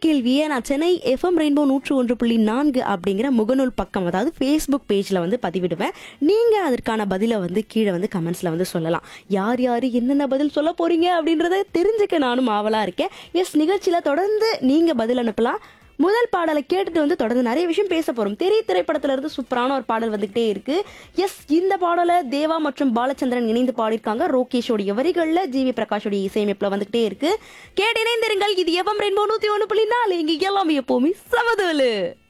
கேள்வியை நான் Chennai FM rainbow நூற்று ஒன்று புள்ளி நான்கு அப்படிங்கிற முகநூல் பக்கம் அதாவது ஃபேஸ்புக் பேஜில் வந்து பதிவிடுவேன் நீங்கள் அதற்கான பதிலை வந்து கீழே வந்து கமெண்ட்ஸில் வந்து சொல்லலாம் யார் யார் என்னென்ன பதில் சொல்ல போறீங்க அப்படின்றத தெரிஞ்சுக்க நானும் ஆவலாக இருக்கேன் எஸ் நிகழ்ச்சியில் தொடர்ந்து நீங்கள் பதில் அனுப்பலாம் முதல் பாடலை கேட்டுட்டு வந்து தொடர்ந்து நிறைய விஷயம் பேச போறோம் தெரிய திரைப்படத்துல இருந்து சூப்பரான ஒரு பாடல் வந்துகிட்டே இருக்கு எஸ் இந்த பாடலை தேவா மற்றும் பாலச்சந்திரன் இணைந்து பாடியிருக்காங்க ரோகேஷோடைய வரிகள்ல ஜிவி பிரகாஷோடைய இசையமைப்புல வந்துகிட்டே இருக்கு கேட்டு இணைந்திருங்கள் இது எவம் ரெயின்போ நூத்தி ஒன்று புள்ளி நாலு இங்க எல்லாமே எப்பவுமே சமதோலு